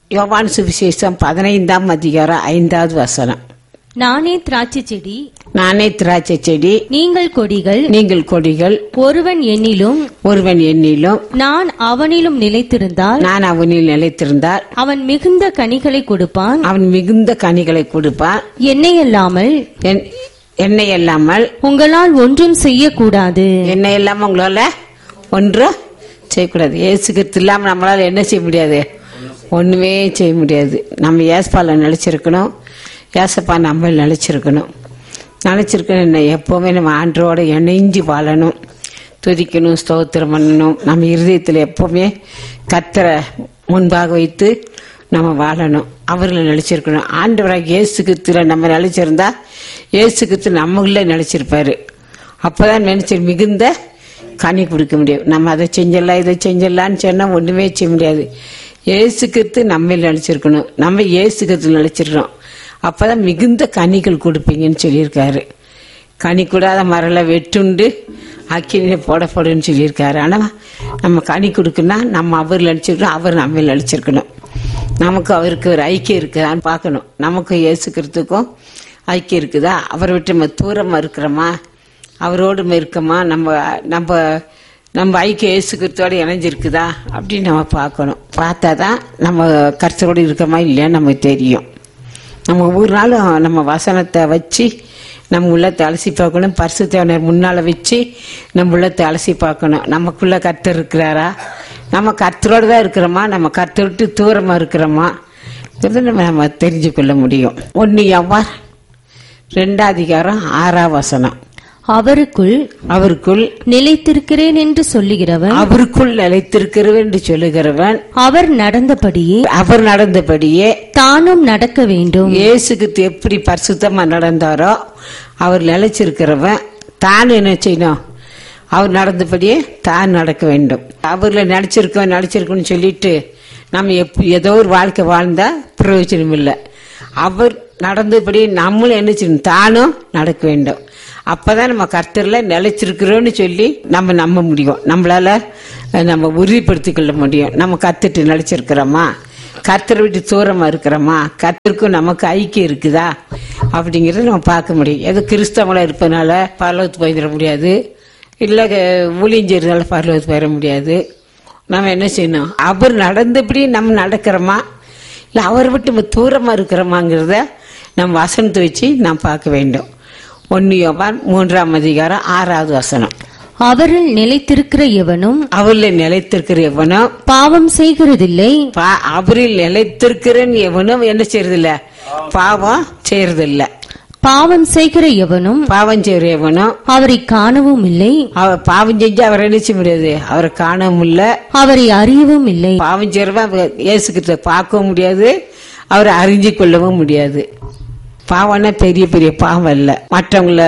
யோவான் சுவிசேஷம் பதினைந்தாம் அதிகாரம் ஐந்தாவது வசனம் நானே திராட்சை செடி நானே திராட்சை செடி நீங்கள் கொடிகள் நீங்கள் கொடிகள் ஒருவன் என்னிலும் ஒருவன் என்னிலும் நான் அவனிலும் நிலைத்திருந்தால் நான் அவனில் நிலைத்திருந்தால் அவன் மிகுந்த கனிகளை கொடுப்பான் அவன் மிகுந்த கனிகளை கொடுப்பான் என்னை அல்லாமல் என்- என்னை அல்லாமல் உங்களால் ஒன்றும் செய்யக்கூடாது என்னை இல்லாம உங்களால ஒன்றும் செய்யக்கூடாது ஏசுக்கிறது இல்லாம நம்மளால என்ன செய்ய முடியாது ஒண்ணுமே செய்ய முடியாது நம்ம ஏசப்பால நிலைச்சிருக்கணும் ஏசப்பா நம்ம நிலைச்சிருக்கணும் நிலைச்சிருக்கணும் என்ன எப்பவுமே நம்ம ஆண்டரோட இணைஞ்சு வாழணும் துதிக்கணும் ஸ்தோத்திரம் பண்ணணும் நம்ம இருதயத்தில் எப்பவுமே கத்தரை முன்பாக வைத்து நம்ம வாழணும் அவர்களை நிலைச்சிருக்கணும் ஆண்டவராக இயேசு கிறிஸ்துல நம்ம நிலைச்சிருந்தா இயேசு கிறிஸ்து நம்மள நிலைச்சிருப்பாரு அப்பதான் நினைச்சு மிகுந்த கனி கொடுக்க முடியும் நம்ம அதை செஞ்சிடலாம் இதை செஞ்சிடலான்னு சொன்னா ஒண்ணுமே செய்ய முடியாது இயேசு கிறிஸ்து நம்ம நினைச்சிருக்கணும் நம்ம இயேசு கிறிஸ்து நினைச்சிருக்கோம் அப்பதான் மிகுந்த கனிகள் கொடுப்பீங்கன்னு சொல்லியிருக்காரு கனி கூடாத மரல வெட்டுண்டு அக்கினியில போடப்படுன்னு சொல்லியிருக்காரு ஆனா நம்ம கனி கொடுக்கணும்னா நம்ம அவர் நினைச்சிருக்கணும் அவர் நம்ம நினைச்சிருக்கணும் நமக்கு அவருக்கு ஒரு ஐக்கியம் இருக்குதான்னு பார்க்கணும் நமக்கு இயேசுக்கிறதுக்கும் ஐக்கியம் இருக்குதா அவரை விட்டு நம்ம தூரமா இருக்கிறோமா அவரோடு நம்ம இருக்கோமா நம்ம நம்ம நம்ம ஐக்கிய இயேசுக்கிறதோட இணைஞ்சிருக்குதா அப்படின்னு நம்ம பார்க்கணும் பார்த்தா தான் நம்ம கருத்தரோடு இருக்கோமா இல்லையான்னு நமக்கு தெரியும் நம்ம ஒவ்வொரு நாளும் நம்ம வசனத்தை வச்சு நம்ம உள்ளத்தை அலசி பார்க்கணும் பரிசுத்தவனர் முன்னால வச்சு நம்ம உள்ளத்தை அலசி பார்க்கணும் நமக்குள்ள கர்த்தர் இருக்கிறாரா நம்ம கர்த்தரோடு தான் இருக்கிறோமா நம்ம கர்த்தர் விட்டு தூரமா இருக்கிறோமா இதை நம்ம நம்ம தெரிஞ்சு கொள்ள முடியும் ஒன்னு எவ்வாறு ரெண்டாம் அதிகாரம் ஆறாம் வசனம் அவருக்குள் அவருக்குள் நிலைத்திருக்கிறேன் என்று சொல்லுகிறவன் அவருக்குள் நிலைத்திருக்கிறவன் என்று சொல்லுகிறவன் அவர் நடந்தபடியே அவர் நடந்தபடியே தானும் நடக்க வேண்டும் இயேசுக்கு எப்படி பரிசுத்தமா நடந்தாரோ அவர் நிலைச்சிருக்கிறவன் தான் என்ன செய்யணும் அவர் நடந்தபடியே தான் நடக்க வேண்டும் அவர்ல நினைச்சிருக்கோம் நினைச்சிருக்கோம்னு சொல்லிட்டு நம்ம எப் ஏதோ ஒரு வாழ்க்கை வாழ்ந்தா பிரயோஜனம் இல்லை அவர் நடந்தபடி நம்மளும் என்ன செய்யணும் தானும் நடக்க வேண்டும் அப்பதான் நம்ம கர்த்தர்ல நிலைச்சிருக்கிறோம்னு சொல்லி நம்ம நம்ப முடியும் நம்மளால அஹ், நம்ம உறுதிப்படுத்திக் கொள்ள முடியும் நம்ம கத்துட்டு நிலைச்சிருக்கிறோமா கர்த்தரை விட்டு தூரமா இருக்கிறோமா கர்த்தருக்கும் நமக்கு ஐக்கியம் இருக்குதா அப்படிங்கறத நம்ம பார்க்க முடியும் ஏதோ கிறிஸ்தவங்களா இருப்பதனால பரலோகத்துக்கு போயிட முடியாது இல்ல ஊழியஞ்சதுனால பரலோகத்துக்கு போயிட முடியாது நம்ம என்ன செய்யணும் அவர் நடந்தபடி நம்ம நடக்கிறோமா இல்ல அவரை விட்டு நம்ம தூரமா இருக்கிறோமாங்கிறத நம்ம வசனத்தை வச்சு நாம் பார்க்க வேண்டும் ஒன்னு யோவான் மூன்றாம் அதிகாரம் ஆறாவது வசனம் அவரில் நிலைத்திருக்கிற எவனும் அவரில் நிலைத்திருக்கிற எவனோ பாவம் செய்கிறதில்லை பா- அவரில் நிலைத்திருக்கிறேன் எவனும் என்ன செய்யறதில்ல பாவம் செய்யறதில்ல பாவம் செய்கிற எவனும் பாவம் செய்யற எவனும் அவரை காணவும் இல்லை அவர் பாவம் செஞ்சு அவரை நினைச்ச முடியாது அவரை காணவும் இல்ல அவரை அறியவும் இல்லை பாவம் செய்யறவன் அவர் இயேசுக்கிட்ட பார்க்கவும் முடியாது அவரை அறிஞ்சு கொள்ளவும் முடியாது பாவம்னா பெரிய பெரிய பாவம் இல்ல மற்றவங்கள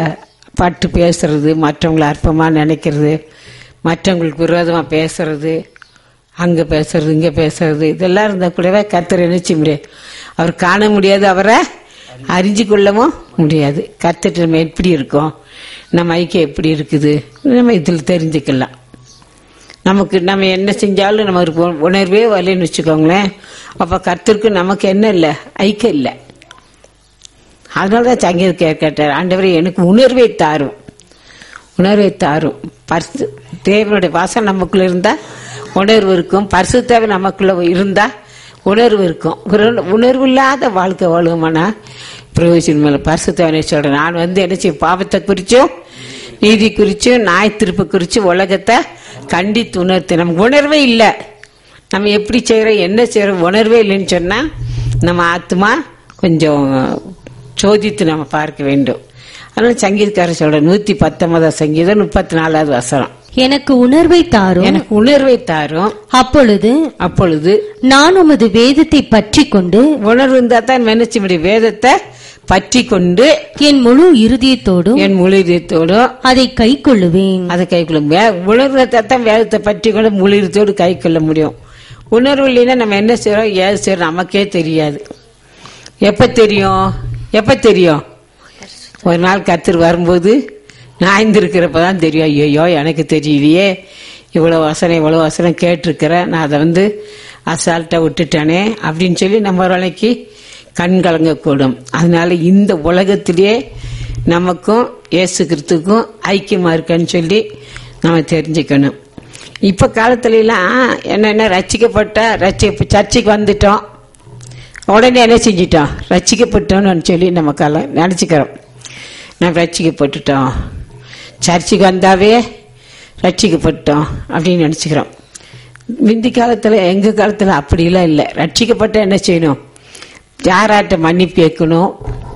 பட்டு பேசுறது மற்றவங்கள அற்பமா நினைக்கிறது மற்றவங்களுக்கு விரோதமா பேசுறது அங்க பேசுறது இங்க பேசுறது இதெல்லாம் இருந்தா கூடவே கத்தரை நினைச்ச முடியாது அவர் காண முடியாது அவரை அறிஞ்சு கொள்ளவும் முடியாது கத்துட்டு நம்ம எப்படி இருக்கோம் நம்ம ஐக்கியம் எப்படி இருக்குது நம்ம இதில் தெரிஞ்சுக்கலாம் நமக்கு நம்ம என்ன செஞ்சாலும் நம்ம ஒரு உ- உணர்வே வரலன்னு வச்சுக்கோங்களேன் அப்ப கர்த்தருக்கு நமக்கு என்ன இல்லை ஐக்கியம் இல்லை அதனாலதான் சங்கீத கேட்டார் ஆண்டவரே எனக்கு உணர்வை தாரும் உணர்வை தாரும் பரிசு தேவனுடைய வாசம் நமக்குள்ள இருந்தா உணர்வு இருக்கும் பரிசு தேவை நமக்குள்ள இருந்தா உணர்வு இருக்கும் உணர்வு- உணர்வு இல்லாத வாழ்க்கை வாழுமானா பிரயோஜனம் இல்லை பரிசு தேவனை சொல்றேன் நான் வந்து என்ன செய்யும் பாவத்தை குறிச்சும் நீதி குறிச்சும் நாய் திருப்பு குறிச்சும் உலகத்தை கண்டித்து உணர்த்து நமக்கு உணர்வே இல்லை நம்ம எப்படி செய்யறோம் என்ன செய்யறோம் உணர்வே இல்லைன்னு சொன்னா நம்ம ஆத்மா கொஞ்சம் சோதித்து நம்ம பார்க்க வேண்டும் அதனால சங்கீதக்காரர் சொல்ற நூத்தி பத்தொன்பதாம் சங்கீதம் முப்பத்தி நாலாவது வசனம் எனக்கு உணர்வை தாரும் எனக்கு உணர்வை தாரும் அப்பொழுது அப்பொழுது நான் உமது வேதத்தை பற்றி கொண்டு உணர்வு இருந்தா தான் நினைச்ச முடியும் வேதத்தை பற்றி கொண்டு என் முழு இருதயத்தோடும் என் முழுதத்தோடும் அதை கை கொள்ளுவேன் அதை கை கொள்ள உணர்வை தான் வேதத்தை பற்றி கொண்டு முழுதத்தோடு கை கொள்ள முடியும் உணர்வு இல்லைன்னா நம்ம என்ன செய்யறோம் ஏது செய்யறோம் நமக்கே தெரியாது எப்ப தெரியும் எப்ப தெரியும் ஒரு நாள் கத்தர் வரும்போது நாய்ந்திருக்கிறப்ப தான் தெரியும் ஐயோ எனக்கு தெரியலையே இவ்வளவு வசனம் இவ்வளவு வசனம் கேட்டிருக்கிறேன் நான் அதை வந்து அசால்ட்டா விட்டுட்டானே அப்படின்னு சொல்லி நம்ம ஒரு நாளைக்கு கண் கலங்கக்கூடும் அதனால இந்த உலகத்திலேயே நமக்கும் இயேசு கிறிஸ்துக்கும் ஐக்கியமா இருக்கான்னு சொல்லி நம்ம தெரிஞ்சுக்கணும் இப்ப காலத்துல எல்லாம் என்னென்ன ரச்சிக்கப்பட்ட ரச்சி சர்ச்சைக்கு வந்துட்டோம் உடனே என்ன செஞ்சிட்டோம் ரச்சிக்கப்பட்டோம்னு சொல்லி நம்ம காலம் நினச்சிக்கிறோம் நான் ரட்சிக்கப்பட்டுட்டோம் சர்ச்சுக்கு வந்தாவே ரட்சிக்கப்பட்டோம் அப்படின்னு நினச்சிக்கிறோம் முந்தி காலத்தில் எங்கள் காலத்தில் அப்படிலாம் இல்லை ரட்சிக்கப்பட்ட என்ன செய்யணும் யாராட்ட மன்னிப்பு கேட்கணும்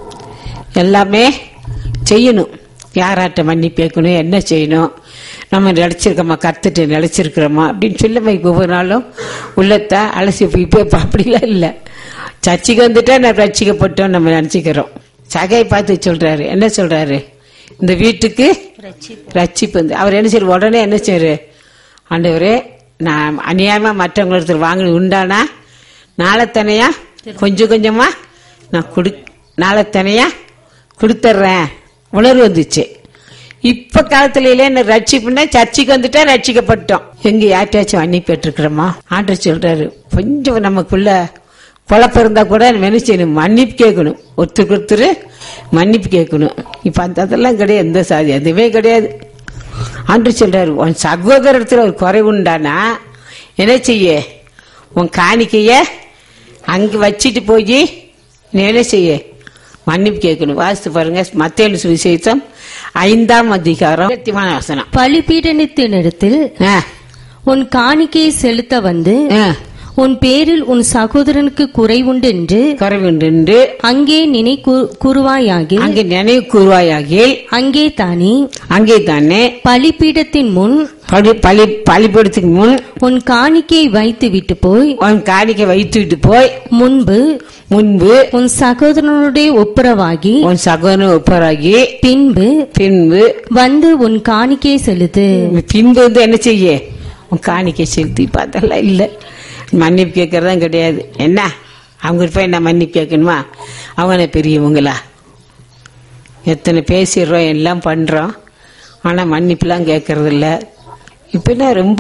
எல்லாமே செய்யணும் யாராட்ட மன்னிப்பு கேட்கணும் என்ன செய்யணும் நம்ம நிலச்சிருக்கோமா கத்துட்டு நிலச்சிருக்கிறோமா அப்படின்னு சொல்லி நம்ம ஒவ்வொரு நாளும் உள்ளத்தை அலசி இப்போ இப்போ அப்படிலாம் இல்லை சர்ச்சைக்கு வந்துட்டா நான் ரட்சிக்கப்பட்டோம் நம்ம நினச்சிக்கிறோம் சகை பார்த்து சொல்றாரு என்ன சொல்றாரு இந்த வீட்டுக்கு ரட்சிப்பு வந்து அவர் என்ன செய்ய உடனே என்ன செய்யறாரு ஆண்டவரே நான் அநியாயமா மற்றவங்களுக்கு வாங்கின உண்டானா நாளைத்தனையா கொஞ்சம் கொஞ்சமா நான் கொடு நாளைத்தனையா கொடுத்துட்றேன் உணர்வு வந்துச்சு இப்ப காலத்துல என்ன ரட்சிப்புன்னா சர்ச்சைக்கு வந்துட்டா ரட்சிக்கப்பட்டோம் எங்க யார்ட்டாச்சும் அன்னி பெற்றிருக்கிறோமா ஆண்டர் சொல்றாரு கொஞ்சம் நமக்குள்ள குழப்பம் இருந்தா கூட நம்ம என்ன செய்யணும் மன்னிப்பு கேட்கணும் ஒருத்தருக்கு ஒருத்தர் மன்னிப்பு கேட்கணும் இப்ப அந்த அதெல்லாம் கிடையாது எந்த சாதி எதுவுமே கிடையாது ஆண்டு சொல்றாரு உன் சகோதரத்துல ஒரு குறை உண்டானா என்ன செய்ய உன் காணிக்கைய அங்க வச்சிட்டு போய் நீ என்ன செய்ய மன்னிப்பு கேட்கணும் வாசித்து பாருங்க மத்திய சுவிசேஷம் ஐந்தாம் அதிகாரம் இருபத்திமான வசனம் பலிபீடனத்தினிடத்தில் ஆ, உன் காணிக்கையை செலுத்த வந்து ஆ, உன் பேரில் உன் சகோதரனுக்கு குறைவுண்டு என்று குறைவுண்டு அங்கே நினை கூ- கூறுவாயாகில் அங்கே நினைவு கூறுவாயாகில் அங்கே தானே அங்கே தானே பலிபீடத்தின் முன் பழி பழி பழிபடுத்துக்கு முன் உன் காணிக்கையை வைத்து விட்டு போய் உன் காணிக்கை வைத்துவிட்டு போய் முன்பு முன்பு உன் சகோதரனுடைய ஒப்புரவாகி உன் சகோதரன் ஒப்பராகி பின்பு பின்பு வந்து உன் காணிக்கையை செலுத்து பின்பு வந்து என்ன செய்ய உன் காணிக்கை செலுத்தி பார்த்தெல்லாம் இல்லை மன்னிப்பு கேட்கறதும் கிடையாது என்ன அவங்க போய் என்ன மன்னிப்பு கேட்கணுமா அவங்க பெரியவங்களா எத்தனை பேசிடுறோம் எல்லாம் பண்றோம் ஆனா மன்னிப்புலாம் கேட்கறது இல்ல இப்பெல்லாம் ரொம்ப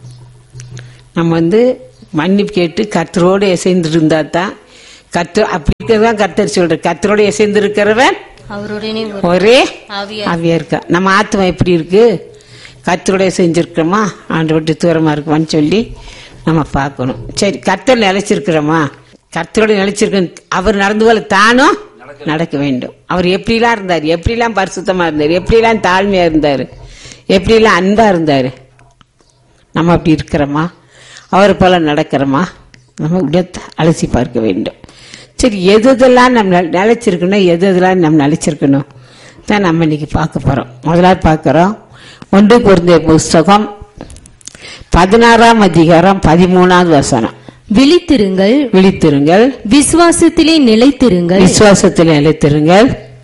நம்ம வந்து மன்னிப்பு கேட்டு கத்தரோடு இசைந்து இருந்தா தான் கத்து அப்படி இருக்கிறதான் கத்தர் சொல்ற கத்தரோடு இசைந்து இருக்கிறவன் அவருடனே ஒரே ஆவியா ஆவியா இருக்கா நம்ம ஆத்மா எப்படி இருக்கு கத்தருடைய செஞ்சிருக்கிறோமா ஆண்டு விட்டு தூரமா இருக்குமான்னு சொல்லி நம்ம பார்க்கணும் சரி கத்தர் நிலைச்சிருக்கிறோமா கத்தரோட நிலைச்சிருக்க அவர் நடந்து போல தானும் நடக்க வேண்டும் அவர் எப்படிலாம் இருந்தார் எப்படிலாம் பரிசுத்தமா இருந்தார் எப்படிலாம் தாழ்மையா இருந்தார் எப்படிலாம் அன்பா இருந்தார் நம்ம அப்படி இருக்கிறோமா அவர் போல நடக்கிறோமா நம்ம உடத்தை அலசி பார்க்க வேண்டும் சரி எது எதெல்லாம் நம்ம நெ- நிலைச்சிருக்கணும் எது எதெல்லாம் நம்ம நிலைச்சிருக்கணும் தான் நம்ம இன்னைக்கு பார்க்க போறோம் முதலாவது பார்க்கிறோம் ஒன்று குருந்த புஸ்தகம் பதினாறாம் அதிகாரம் பதிமூணாவது வசனம் விழித்திருங்கள் விழித்திருங்கள் விசுவாசத்திலே நிலைத்திருங்கள் விசுவாசத்தில் நிலைத்திருங்கள்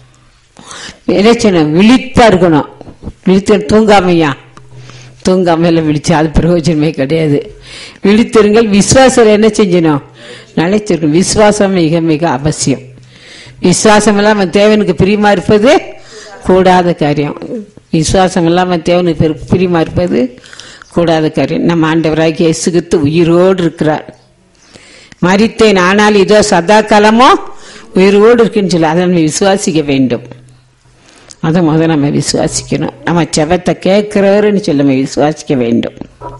நிலைச்சணும் விழிப்பா இருக்கணும் விழித்து தூங்காமையா தூங்காமையில விழிச்சு அது பிரயோஜனமே கிடையாது விழித்திருங்கள் விசுவாசம் என்ன செஞ்சணும் நிலைச்சிருக்கணும் விசுவாசம் மிக மிக அவசியம் விசுவாசம் இல்லாம தேவனுக்கு பிரியமா இருப்பது கூடாத காரியம் விசுவாசம் இல்லாம தேவனுக்கு பிரி- பிரியமா இருப்பது கூடாத காரியம் நம்ம ஆண்டவராகிய இயேசுகிறிஸ்து உயிரோடு இருக்கிறார் மரித்தேன் ஆனால் இதோ சதா காலமோ உயிரோடு இருக்குன்னு சொல்லி அதை நம்ம விசுவாசிக்க வேண்டும் அதை முதல்ல நம்ம விசுவாசிக்கணும் நம்ம செவத்தை கேட்கிறவருன்னு சொல்லி நம்ம விசுவாசிக்க வேண்டும்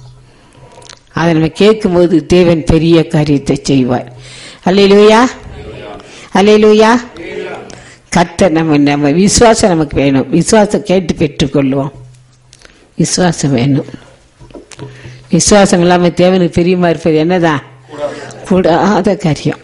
அதை நம்ம கேட்கும்போது தேவன் பெரிய காரியத்தை செய்வார் அல்லையிலூயா அல்லையிலூயா கர்த்தர் நம்ம நம்ம விசுவாசம் நமக்கு வேணும் விசுவாசம் கேட்டு பெற்றுக்கொள்வோம் விசுவாசம் வேணும் விசுவாசம் இல்லாம தேவனுக்கு பிரியமா இருப்பது என்னதான் கூடாத காரியம்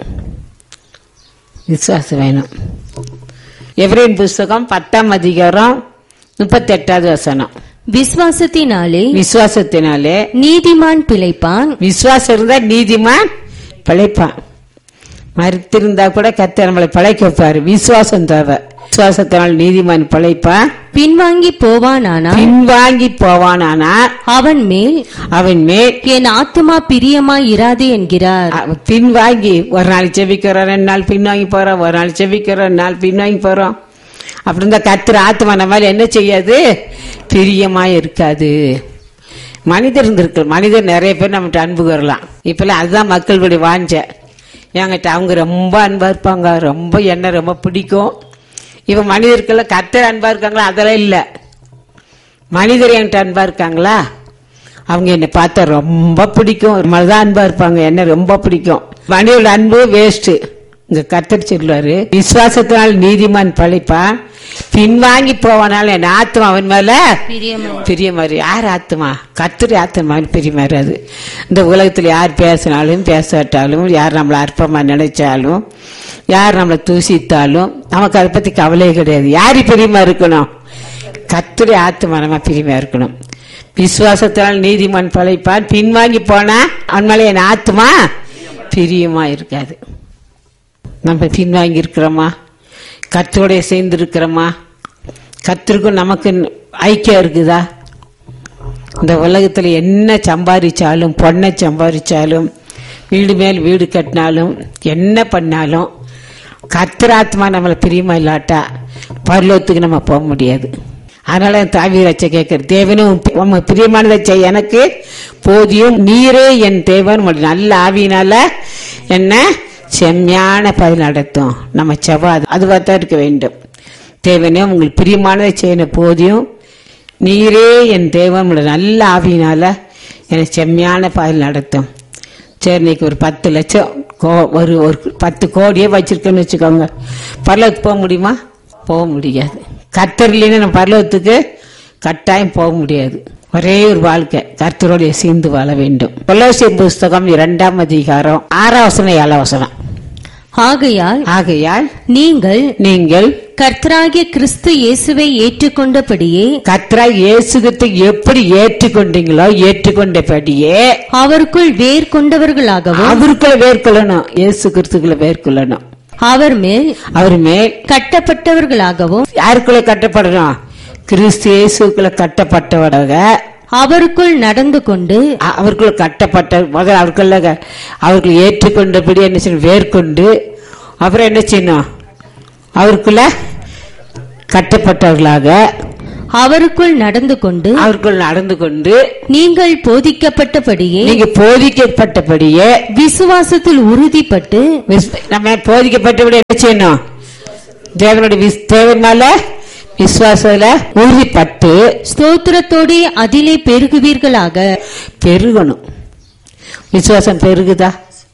விசுவாசம் வேணும் எவரேன் புஸ்தகம் பத்தாம் அதிகாரம் முப்பத்தெட்டாவது வசனம் விசுவாசத்தினாலே விசுவாசத்தினாலே நீதிமான் பிழைப்பான் விசுவாசம் இருந்தா நீதிமான் பிழைப்பான் மறுத்திருந்தா கூட கத்த நம்மளை பிழைக்க வைப்பாரு விசுவாசம் தேவை விசுவாசத்தினால் நீதிமான் பிழைப்பான் பின்வாங்கி போவானானால் பின்வாங்கி போவானானா அவன் மேல் அவன் மேல் என் ஆத்துமா பிரியமாய் இராதே என்கிறார் அவ பின்வாங்கி ஒரு நாள் செவிக்கிறோம் ரெண்டு நாள் பின்வாங்கி போறோம் ஒரு நாள் செவிக்கிறோம் ரெண்டு நாள் பின்வாங்கி போறோம் அப்படி இருந்தா கத்துற ஆத்மா நம்ம மேல என்ன செய்யாது பிரியமா இருக்காது மனிதர் இருந்திருக்கு மனிதர் நிறைய பேர் நம்மகிட்ட அன்பு வரலாம் இப்பெல்லாம் அதுதான் மக்களுடைய வாஞ்ச என்கிட்ட அவங்க ரொம்ப அன்பா இருப்பாங்க ரொம்ப என்ன ரொம்ப பிடிக்கும் இப்ப மனிதருக்கெல்லாம் கர்த்தர் அன்பா இருக்காங்களா அதெல்லாம் இல்லை மனிதர் என்கிட்ட அன்பா இருக்காங்களா அவங்க என்னை பார்த்தா ரொம்ப பிடிக்கும் ஒரு மாதிரி தான் அன்பா இருப்பாங்க என்ன ரொம்ப பிடிக்கும் மனிதோட அன்பு வேஸ்ட் இங்க கத்தர் சொல்லுவாரு விசுவாசத்தினால் நீதிமான் பழிப்பான் பின்வாங்கி போவானால என் ஆத்மா அவன் மேல பிரியமாறு யார் ஆத்மா கத்துரி ஆத்மா பிரியமாறு அது இந்த உலகத்துல யார் பேசினாலும் பேசாட்டாலும் யார் நம்மளை அற்பமா நினைச்சாலும் யார் நம்மளை தூசித்தாலும் நமக்கு அதை பத்தி கவலையே கிடையாது யாரு பிரியமா இருக்கணும் கத்துடைய ஆத்மா நம்ம பிரியமா இருக்கணும் விசுவாசத்தினால் நீதிமான் பழைப்பான் பின்வாங்கி போனா அவன்மேல என் ஆத்மா பிரியமா இருக்காது நம்ம பின்வாங்கி இருக்கிறோமா கத்தோடைய சேர்ந்து இருக்கிறோமா கத்திற்கும் நமக்கு ஐக்கியம் இருக்குதா இந்த உலகத்துல என்ன சம்பாதிச்சாலும் பொண்ணை சம்பாதிச்சாலும் வீடு மேல் வீடு கட்டினாலும் என்ன பண்ணாலும் கத்திராத்மா நம்மளை பிரியமா இல்லாட்டா பரலோகத்துக்கு நம்ம போக முடியாது அதனால தாவி வச்ச கேட்கிற தேவனும் உம பிரியமானதை செய்ய எனக்கு போதியும் நீரே என் தேவன் உம்முடைய நல்ல ஆவியினால என்ன செம்மையான பதில் நடத்தும் நம்ம செவ்வா அது அதுவாக தான் இருக்க வேண்டும் தேவனே உங்களுக்கு பிரியமானதை செய்யணும் போதியும் நீரே என் தேவன் உம்முடைய நல்ல ஆவியினால எனக்கு செம்மையான பதில் நடத்தும் சரி இன்னைக்கு ஒரு பத்து லட்சம் கோ- ஒரு ஒரு பத்து கோடியே வச்சிருக்கேன்னு வச்சுக்கோங்க பரலோகத்துக்கு போக முடியுமா போக முடியாது கர்த்தர் இல்லைன்னா நம்ம பரலோகத்துக்கு கட்டாயம் போக முடியாது ஒரே ஒரு வாழ்க்கை கர்த்தரோடைய சேர்ந்து வாழ வேண்டும் கொலோசியர் புஸ்தகம் இரண்டாம் அதிகாரம் ஆறாம் வசனம் ஏழாம் வசனம் ஆகையால் ஆகையால் நீங்கள் நீங்கள் கர்த்தராகிய கிறிஸ்து இயேசுவை ஏற்றுக்கொண்டபடியே கத்ரா இயேசுகத்தை எப்படி ஏற்றுக்கொண்டீங்களோ ஏற்றுக்கொண்டபடியே அவருக்குள் வேர் கொண்டவர்களாகவும் அவருக்குள்ள வேர்க்கொள்ளணும் இயேசு கிறிஸ்துக்குள்ள வேர்க்கொள்ளணும் அவர் மேல் அவர் மேல் கட்டப்பட்டவர்களாகவும் யாருக்குள்ள கட்டப்படணும் கிறிஸ்து இயேசுக்குள்ள கட்டப்பட்டவராக அவருக்குள் நடந்து கொண்டு அ- அவருக்குள்ள கட்டப்பட்ட முதல்ல அவருக்குள்ள க- அவர்கள் ஏற்றுக்கொண்டபடி என்ன செய்யணும் வேர்க்கொண்டு அப்புறம் என்ன செய்யணும் அவருக்குள்ள கட்டப்பட்டவர்களாக அவருக்குள் நடந்து கொண்டு அவருக்குள் நடந்து கொண்டு நீங்கள் போதிக்கப்பட்டபடியே நீங்க போதிக்கப்பட்டபடியே விசுவாசத்தில் உறுதிப்பட்டு விஸ்- நம்ம போதிக்கப்பட்டபடி என்ன செய்யணும் தேவனுடைய விஸ்- தேவன் மேல விசுவாசத்துல உறுதிப்பட்டு ஸ்தோத்திரத்தோடே அதிலே பெருகுவீர்களாக பெருகணும் விசுவாசம் பெருகுதா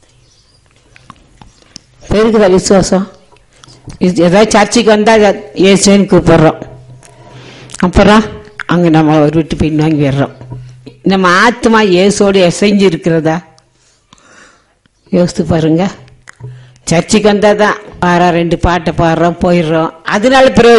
பெருகுதா விசுவாசம் இது ஏதாவது சர்ச்சுக்கு வந்தா இத- இயேசுன்னு கூப்பிடுறோம் அப்புறம் அங்க நம்ம ஒரு விட்டு பின்வாங்கி வர்றோம் நம்ம ஆத்மா இயேசோடு எசைஞ்சு இருக்கிறதா யோசித்து பாருங்க சர்ச்சுக்கு வந்தா தான் பாரா ரெண்டு பாட்டை பாடுறோம் போயிடுறோம் அதனால பிரயோஜனம்